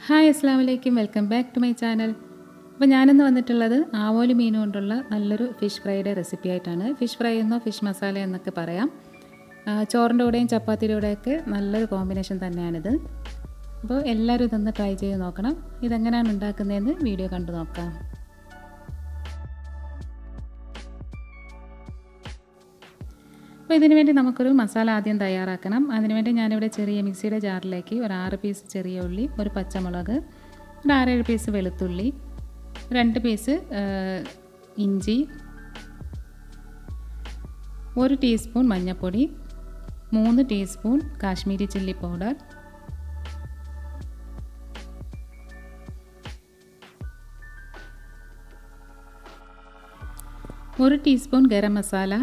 hi അസ്സാം വലൈക്കും welcome back to my channel അപ്പോൾ ഞാനിന്ന് വന്നിട്ടുള്ളത് ആവോലി മീൻ കൊണ്ടുള്ള നല്ലൊരു ഫിഷ് ഫ്രൈയുടെ റെസിപ്പി ആയിട്ടാണ് ഫിഷ് ഫ്രൈ എന്നോ ഫിഷ് മസാല എന്നൊക്കെ പറയാം ആ, ചോറിൻ്റെ കൂടെയും ചപ്പാത്തിയുടെ കൂടെയൊക്കെ നല്ലൊരു കോമ്പിനേഷൻ തന്നെയാണിത് അപ്പോൾ എല്ലാവരും ഇതൊന്ന് ട്രൈ ചെയ്ത് നോക്കണം ഇതെങ്ങനെയാണ് ഉണ്ടാക്കുന്നതെന്ന് വീഡിയോ കണ്ടു നോക്കാം അപ്പോൾ ഇതിനു വേണ്ടി നമുക്കൊരു മസാല ആദ്യം തയ്യാറാക്കണം അതിനുവേണ്ടി ഞാനിവിടെ ചെറിയ മിക്സിയുടെ ജാറിലേക്ക് ഒരു ആറ് പീസ് ചെറിയ ഉള്ളി ഒരു പച്ചമുളക് ഒരു ആറേഴ് പീസ് വെളുത്തുള്ളി രണ്ട് പീസ് ഇഞ്ചി ഒരു ടീസ്പൂൺ മഞ്ഞൾപ്പൊടി മൂന്ന് ടീസ്പൂൺ കാശ്മീരി ചില്ലി പൗഡർ ഒരു ടീസ്പൂൺ ഗരം മസാല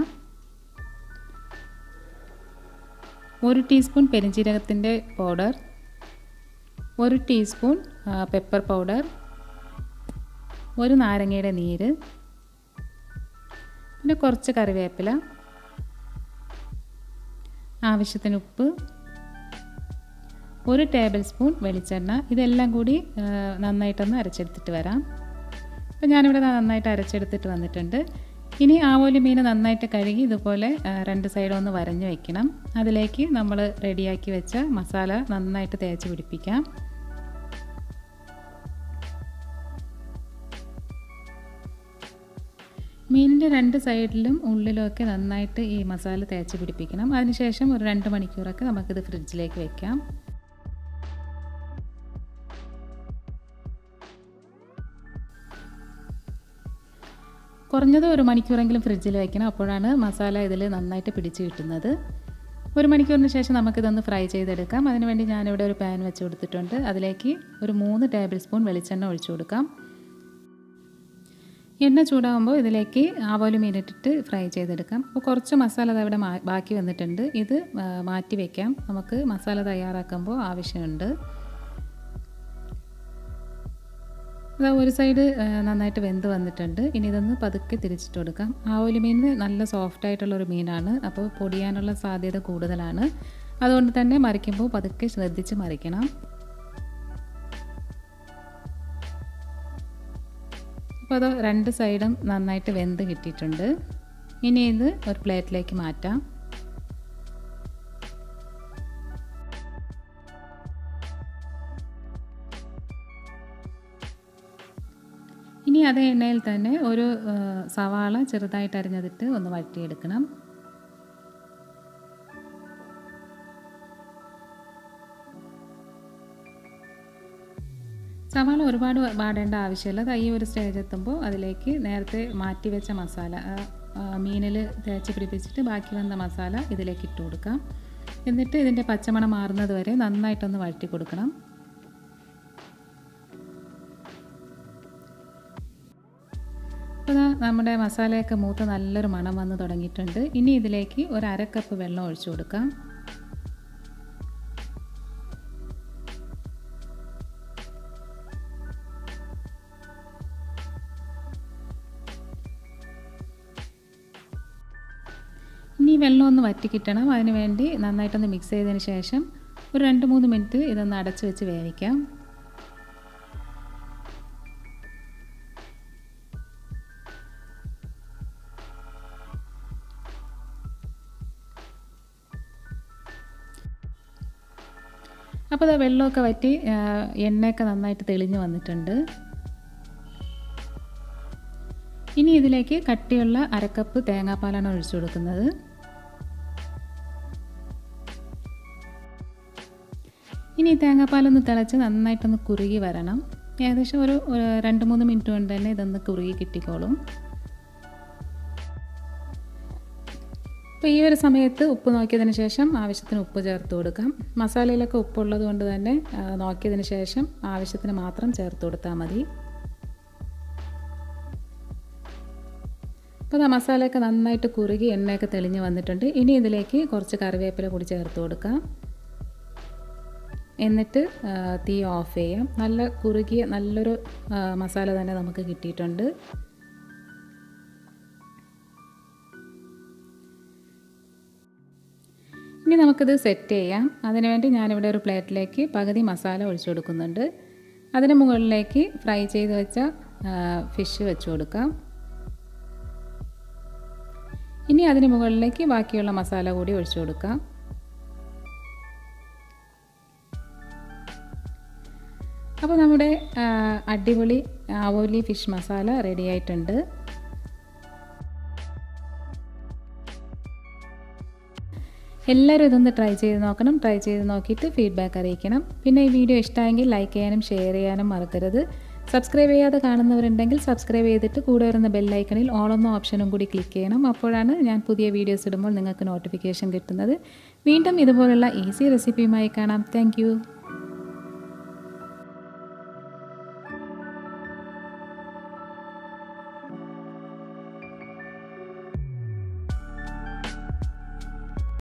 ഒരു ടീസ്പൂൺ പെരിഞ്ജീരകത്തിൻ്റെ പൗഡർ ഒരു ടീസ്പൂൺ പെപ്പർ പൗഡർ ഒരു നാരങ്ങയുടെ നീര് പിന്നെ കുറച്ച് കറിവേപ്പില ആവശ്യത്തിന് ഉപ്പ് ഒരു ടേബിൾ സ്പൂൺ വെളിച്ചെണ്ണ ഇതെല്ലാം കൂടി നന്നായിട്ടൊന്ന് അരച്ചെടുത്തിട്ട് വരാം അപ്പോൾ ഞാനിവിടെ നന്നായിട്ട് അരച്ചെടുത്തിട്ട് വന്നിട്ടുണ്ട് ഇനി ആവോലി മീൻ നന്നായിട്ട് കഴുകി ഇതുപോലെ രണ്ട് സൈഡും ഒന്ന് വരഞ്ഞു വെക്കണം അതിലേക്ക് നമ്മൾ റെഡിയാക്കി വെച്ച മസാല നന്നായിട്ട് തേച്ച് പിടിപ്പിക്കാം മീനിൻ്റെ രണ്ട് സൈഡിലും ഉള്ളിലുമൊക്കെ നന്നായിട്ട് ഈ മസാല തേച്ച് പിടിപ്പിക്കണം അതിനുശേഷം ഒരു രണ്ട് മണിക്കൂറൊക്കെ നമുക്കിത് ഫ്രിഡ്ജിലേക്ക് വെക്കാം കുറഞ്ഞത് ഒരു മണിക്കൂറെങ്കിലും ഫ്രിഡ്ജിൽ വയ്ക്കണം അപ്പോഴാണ് മസാല ഇതിൽ നന്നായിട്ട് പിടിച്ച് കിട്ടുന്നത് ഒരു മണിക്കൂറിന് ശേഷം നമുക്കിതൊന്ന് ഫ്രൈ ചെയ്തെടുക്കാം അതിനുവേണ്ടി ഞാനിവിടെ ഒരു പാൻ വെച്ച് കൊടുത്തിട്ടുണ്ട് അതിലേക്ക് ഒരു മൂന്ന് ടേബിൾ സ്പൂൺ വെളിച്ചെണ്ണ ഒഴിച്ചു കൊടുക്കാം എണ്ണ ചൂടാകുമ്പോൾ ഇതിലേക്ക് ആവോലി മീനിട്ടിട്ട് ഫ്രൈ ചെയ്തെടുക്കാം അപ്പോൾ കുറച്ച് മസാല അതവിടെ ബാക്കി വന്നിട്ടുണ്ട് ഇത് മാറ്റി വയ്ക്കാം നമുക്ക് മസാല തയ്യാറാക്കുമ്പോൾ ആവശ്യമുണ്ട് അതാ ഒരു സൈഡ് നന്നായിട്ട് വെന്ത് വന്നിട്ടുണ്ട് ഇനി ഇതൊന്ന് പതുക്കെ തിരിച്ചിട്ട് കൊടുക്കാം ആവോലി മീൻ നല്ല സോഫ്റ്റ് ആയിട്ടുള്ളൊരു മീനാണ് അപ്പോൾ പൊടിയാനുള്ള സാധ്യത കൂടുതലാണ് അതുകൊണ്ട് തന്നെ മറിക്കുമ്പോൾ പതുക്കെ ശ്രദ്ധിച്ച് മറിക്കണം അപ്പോൾ അത് രണ്ട് സൈഡും നന്നായിട്ട് വെന്ത് കിട്ടിയിട്ടുണ്ട് ഇനി ഇത് ഒരു പ്ലേറ്റിലേക്ക് മാറ്റാം ഇനി അതേ എണ്ണയിൽ തന്നെ ഒരു സവാള ചെറുതായിട്ട് അരിഞ്ഞതിട്ട് ഒന്ന് വഴറ്റിയെടുക്കണം സവാള ഒരുപാട് വാടേണ്ട ആവശ്യമില്ല ഈ ഒരു സ്റ്റേജ് എത്തുമ്പോൾ അതിലേക്ക് നേരത്തെ മാറ്റി വെച്ച മസാല മീനിൽ തേച്ച് പിടിപ്പിച്ചിട്ട് ബാക്കി വന്ന മസാല ഇതിലേക്ക് ഇട്ട് കൊടുക്കാം എന്നിട്ട് ഇതിൻ്റെ പച്ചമണം മാറുന്നത് വരെ നന്നായിട്ടൊന്ന് വഴറ്റി കൊടുക്കണം അപ്പോൾ നമ്മുടെ മസാലയൊക്കെ മൂത്ത് നല്ലൊരു മണം വന്ന് തുടങ്ങിയിട്ടുണ്ട് ഇനി ഇതിലേക്ക് ഒരു അര കപ്പ് വെള്ളം ഒഴിച്ചു കൊടുക്കാം ഇനി വെള്ളം ഒന്ന് വറ്റി കിട്ടണം അതിന് വേണ്ടി നന്നായിട്ടൊന്ന് മിക്സ് ചെയ്തതിന് ശേഷം ഒരു രണ്ട് മൂന്ന് മിനിറ്റ് ഇതൊന്ന് അടച്ചു വെച്ച് വേവിക്കാം അപ്പോൾ അത് വെള്ളമൊക്കെ വറ്റി എണ്ണയൊക്കെ നന്നായിട്ട് തെളിഞ്ഞ് വന്നിട്ടുണ്ട് ഇനി ഇതിലേക്ക് കട്ടിയുള്ള അരക്കപ്പ് തേങ്ങാപ്പാലാണ് ഒഴിച്ചു കൊടുക്കുന്നത് ഇനി ഈ തേങ്ങാപ്പാലൊന്ന് തിളച്ച് നന്നായിട്ടൊന്ന് കുറുകി വരണം ഏകദേശം ഒരു രണ്ട് മൂന്ന് മിനിറ്റ് കൊണ്ട് തന്നെ ഇതൊന്ന് കുറുകി കിട്ടിക്കോളും അപ്പോൾ ഈ ഒരു സമയത്ത് ഉപ്പ് നോക്കിയതിന് ശേഷം ആവശ്യത്തിന് ഉപ്പ് ചേർത്ത് കൊടുക്കാം മസാലയിലൊക്കെ ഉപ്പുള്ളത് കൊണ്ട് തന്നെ നോക്കിയതിന് ശേഷം ആവശ്യത്തിന് മാത്രം ചേർത്ത് കൊടുത്താൽ മതി അപ്പോൾ ആ മസാലയൊക്കെ നന്നായിട്ട് കുറുകി എണ്ണയൊക്കെ തെളിഞ്ഞ് വന്നിട്ടുണ്ട് ഇനി ഇതിലേക്ക് കുറച്ച് കറിവേപ്പില കൂടി ചേർത്ത് കൊടുക്കാം എന്നിട്ട് തീ ഓഫ് ചെയ്യാം നല്ല കുറുകിയ നല്ലൊരു മസാല തന്നെ നമുക്ക് കിട്ടിയിട്ടുണ്ട് ഇനി നമുക്കിത് സെറ്റ് ചെയ്യാം അതിനുവേണ്ടി ഞാനിവിടെ ഒരു പ്ലേറ്റിലേക്ക് പകുതി മസാല ഒഴിച്ചു കൊടുക്കുന്നുണ്ട് അതിന് മുകളിലേക്ക് ഫ്രൈ ചെയ്ത് വെച്ച ഫിഷ് വെച്ച് കൊടുക്കാം ഇനി അതിന് മുകളിലേക്ക് ബാക്കിയുള്ള മസാല കൂടി ഒഴിച്ചു കൊടുക്കാം അപ്പോൾ നമ്മുടെ അടിപൊളി ആവോലി ഫിഷ് മസാല റെഡി ആയിട്ടുണ്ട് എല്ലാവരും ഇതൊന്ന് ട്രൈ ചെയ്ത് നോക്കണം ട്രൈ ചെയ്ത് നോക്കിയിട്ട് ഫീഡ്ബാക്ക് അറിയിക്കണം പിന്നെ ഈ വീഡിയോ ഇഷ്ടമായെങ്കിൽ ലൈക്ക് ചെയ്യാനും ഷെയർ ചെയ്യാനും മറക്കരുത് സബ്സ്ക്രൈബ് ചെയ്യാതെ കാണുന്നവരുണ്ടെങ്കിൽ സബ്സ്ക്രൈബ് ചെയ്തിട്ട് കൂടെ വരുന്ന ബെല്ലൈക്കണിൽ ഓളെന്ന ഓപ്ഷനും കൂടി ക്ലിക്ക് ചെയ്യണം അപ്പോഴാണ് ഞാൻ പുതിയ വീഡിയോസ് ഇടുമ്പോൾ നിങ്ങൾക്ക് നോട്ടിഫിക്കേഷൻ കിട്ടുന്നത് വീണ്ടും ഇതുപോലുള്ള ഈസി റെസിപ്പിയുമായി കാണാം താങ്ക്